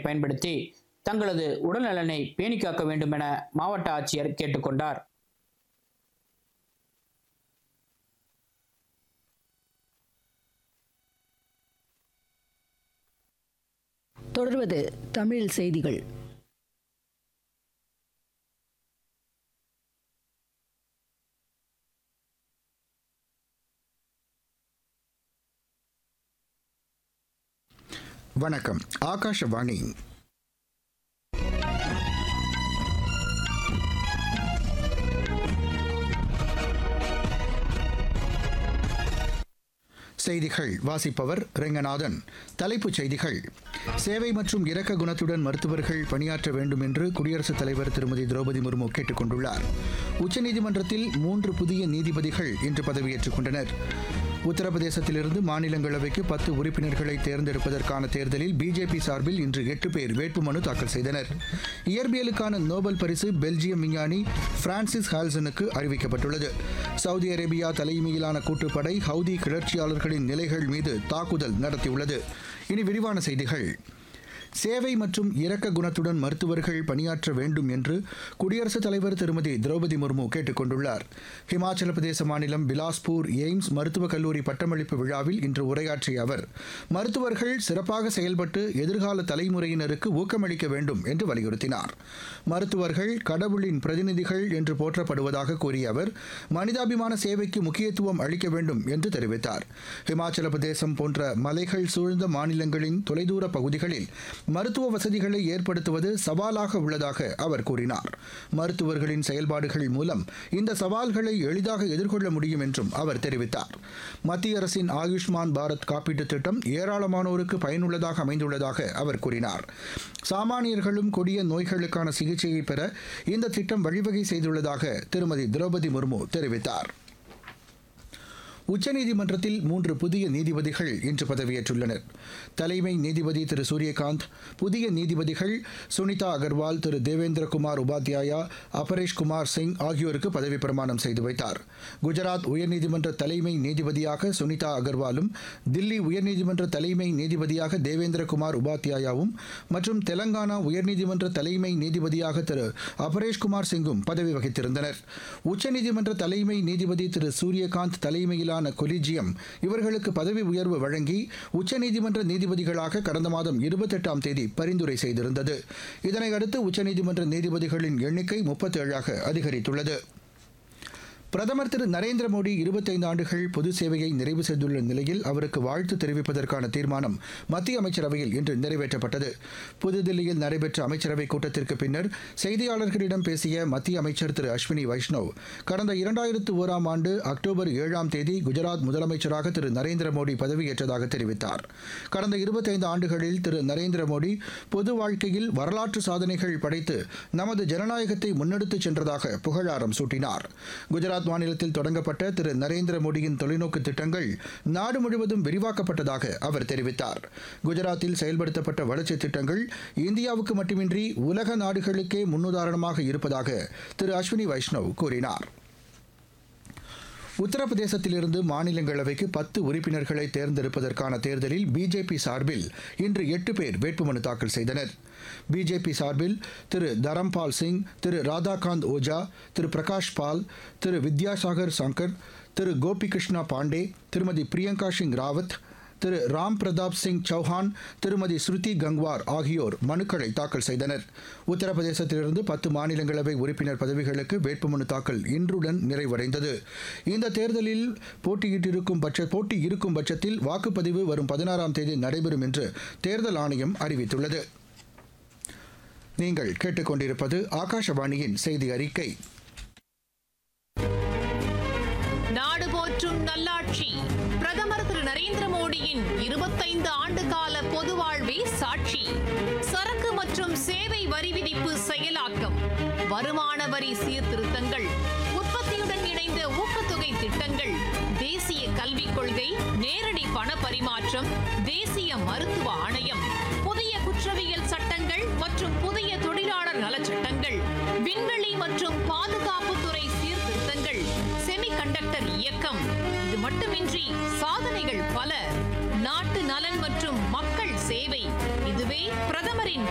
பயன்படுத்தி தங்களது உடல்நலனை பேணி காக்க வேண்டும் என மாவட்ட ஆட்சியர் கேட்டுக்கொண்டார் தொடர்வது தமிழ் செய்திகள் வணக்கம் ஆகாஷவாணி செய்திகள் வாசிப்பவர் ரெங்கநாதன் தலைப்புச் செய்திகள் சேவை மற்றும் இரக்க குணத்துடன் மருத்துவர்கள் பணியாற்ற வேண்டும் என்று குடியரசுத் தலைவர் திருமதி திரௌபதி முர்மு கேட்டுக் கொண்டுள்ளார் உச்சநீதிமன்றத்தில் மூன்று புதிய நீதிபதிகள் இன்று பதவியேற்றுக் கொண்டனர் உத்தரப்பிரதேசத்திலிருந்து மாநிலங்களவைக்கு பத்து உறுப்பினர்களை தேர்ந்தெடுப்பதற்கான தேர்தலில் பிஜேபி சார்பில் இன்று எட்டு பேர் வேட்புமனு தாக்கல் செய்தனர் இயற்பியலுக்கான நோபல் பரிசு பெல்ஜியம் விஞ்ஞானி பிரான்சிஸ் ஹால்சனுக்கு அறிவிக்கப்பட்டுள்ளது சவுதி அரேபியா தலைமையிலான கூட்டுப்படை ஹவுதி கிளர்ச்சியாளர்களின் நிலைகள் மீது தாக்குதல் நடத்தியுள்ளது இனி விரிவான செய்திகள் சேவை மற்றும் இரக்க குணத்துடன் மருத்துவர்கள் பணியாற்ற வேண்டும் என்று குடியரசுத் தலைவர் திருமதி திரௌபதி முர்மு கேட்டுக் கொண்டுள்ளார் ஹிமாச்சல பிரதேச மாநிலம் பிலாஸ்பூர் எய்ம்ஸ் மருத்துவக் கல்லூரி பட்டமளிப்பு விழாவில் இன்று உரையாற்றிய அவர் மருத்துவர்கள் சிறப்பாக செயல்பட்டு எதிர்கால தலைமுறையினருக்கு ஊக்கமளிக்க வேண்டும் என்று வலியுறுத்தினார் மருத்துவர்கள் கடவுளின் பிரதிநிதிகள் என்று போற்றப்படுவதாக கூறிய அவர் மனிதாபிமான சேவைக்கு முக்கியத்துவம் அளிக்க வேண்டும் என்று தெரிவித்தார் ஹிமாச்சல பிரதேசம் போன்ற மலைகள் சூழ்ந்த மாநிலங்களின் தொலைதூர பகுதிகளில் மருத்துவ வசதிகளை ஏற்படுத்துவது சவாலாக உள்ளதாக அவர் கூறினார் மருத்துவர்களின் செயல்பாடுகள் மூலம் இந்த சவால்களை எளிதாக எதிர்கொள்ள முடியும் என்றும் அவர் தெரிவித்தார் மத்திய அரசின் ஆயுஷ்மான் பாரத் காப்பீட்டுத் திட்டம் ஏராளமானோருக்கு பயனுள்ளதாக அமைந்துள்ளதாக அவர் கூறினார் சாமானியர்களும் கொடிய நோய்களுக்கான சிகிச்சையை பெற இந்த திட்டம் வழிவகை செய்துள்ளதாக திருமதி திரௌபதி முர்மு தெரிவித்தார் உச்சநீதிமன்றத்தில் மூன்று புதிய நீதிபதிகள் இன்று பதவியேற்றுள்ளனர் தலைமை நீதிபதி திரு சூரியகாந்த் புதிய நீதிபதிகள் சுனிதா அகர்வால் திரு தேவேந்திரகுமார் உபாத்யாயா அபரேஷ் குமார் சிங் ஆகியோருக்கு பதவி பிரமாணம் செய்து வைத்தார் குஜராத் உயர்நீதிமன்ற தலைமை நீதிபதியாக சுனிதா அகர்வாலும் தில்லி உயர்நீதிமன்ற தலைமை நீதிபதியாக தேவேந்திரகுமார் உபாத்யாயாவும் மற்றும் தெலங்கானா உயர்நீதிமன்ற தலைமை நீதிபதியாக திரு அபரேஷ் குமார் சிங்கும் பதவி வகித்திருந்தனர் உச்சநீதிமன்ற தலைமை நீதிபதி திரு சூரியகாந்த் தலைமையிலான கொலிஜியம் இவர்களுக்கு பதவி உயர்வு வழங்கி உச்சநீதிமன்ற நீதிபதிகளாக கடந்த மாதம் இருபத்தெட்டாம் தேதி பரிந்துரை செய்திருந்தது இதனையடுத்து உச்சநீதிமன்ற நீதிபதிகளின் எண்ணிக்கை முப்பத்தேழாக அதிகரித்துள்ளது பிரதமர் திரு நரேந்திர மோடி இருபத்தைந்து ஆண்டுகள் பொது சேவையை நிறைவு செய்துள்ள நிலையில் அவருக்கு வாழ்த்து தெரிவிப்பதற்கான தீர்மானம் மத்திய அமைச்சரவையில் இன்று நிறைவேற்றப்பட்டது புதுதில்லியில் நடைபெற்ற அமைச்சரவைக் கூட்டத்திற்கு பின்னர் செய்தியாளர்களிடம் பேசிய மத்திய அமைச்சர் திரு அஸ்வினி வைஷ்ணவ் கடந்த இரண்டாயிரத்து ஓராம் ஆண்டு அக்டோபர் ஏழாம் தேதி குஜராத் முதலமைச்சராக திரு நரேந்திர மோடி பதவியேற்றதாக தெரிவித்தார் கடந்த இருபத்தைந்து ஆண்டுகளில் திரு நரேந்திர மோடி பொது வாழ்க்கையில் வரலாற்று சாதனைகள் படைத்து நமது ஜனநாயகத்தை முன்னெடுத்துச் சென்றதாக புகழாரம் சூட்டினார் குஜராத் குஜராத் மாநிலத்தில் தொடங்கப்பட்ட திரு நரேந்திர மோடியின் தொலைநோக்கு திட்டங்கள் நாடு முழுவதும் விரிவாக்கப்பட்டதாக அவர் தெரிவித்தார் குஜராத்தில் செயல்படுத்தப்பட்ட வளர்ச்சித் திட்டங்கள் இந்தியாவுக்கு மட்டுமின்றி உலக நாடுகளுக்கே முன்னுதாரணமாக இருப்பதாக திரு அஸ்வினி வைஷ்ணவ் கூறினார் உத்தரப்பிரதேசத்திலிருந்து மாநிலங்களவைக்கு பத்து உறுப்பினர்களை தேர்ந்தெடுப்பதற்கான தேர்தலில் பிஜேபி சார்பில் இன்று எட்டு பேர் வேட்புமனு தாக்கல் செய்தனர் பிஜேபி சார்பில் திரு தரம்பால் சிங் திரு ராதாகாந்த் ஓஜா திரு பிரகாஷ் பால் திரு வித்யாசாகர் சங்கர் திரு கோபிகிருஷ்ணா பாண்டே திருமதி பிரியங்கா சிங் ராவத் திரு ராம் பிரதாப் சிங் சௌஹான் திருமதி ஸ்ருதி கங்வார் ஆகியோர் மனுக்களை தாக்கல் செய்தனர் உத்தரப்பிரதேசத்திலிருந்து பத்து மாநிலங்களவை உறுப்பினர் பதவிகளுக்கு வேட்புமனு தாக்கல் இன்றுடன் நிறைவடைந்தது இந்த தேர்தலில் போட்டியிட்டிருக்கும் பட்ச போட்டி இருக்கும் பட்சத்தில் வாக்குப்பதிவு வரும் பதினாறாம் தேதி நடைபெறும் என்று தேர்தல் ஆணையம் அறிவித்துள்ளது நீங்கள் கேட்டுக்கொண்டிருப்பது ஆகாஷவாணியின் செய்தி அறிக்கை நாடு போற்றும் நல்லாட்சி பிரதமர் திரு நரேந்திர மோடியின் இருபத்தைந்து ஆண்டு கால பொது வாழ்வே சாட்சி சரக்கு மற்றும் சேவை வரி விதிப்பு செயலாக்கம் வருமான வரி சீர்திருத்தங்கள் உற்பத்தியுடன் இணைந்த ஊக்கத்தொகை திட்டங்கள் தேசிய கல்விக் கொள்கை நேரடி பண பரிமாற்றம் தேசிய மருத்துவ ஆணையம் புதிய குற்றவியல் சட்டங்கள் மற்றும் புதிய தொழிலாளர் நலச்சட்டங்கள் விண்வெளி மற்றும் பாதுகாப்புத்துறை சீர்திருத்தங்கள் செமிகண்டக்டர் இயக்கம் இது மட்டுமின்றி சாதனைகள் பல நாட்டு நலன் மற்றும் மக்கள் சேவை இதுவே பிரதமரின்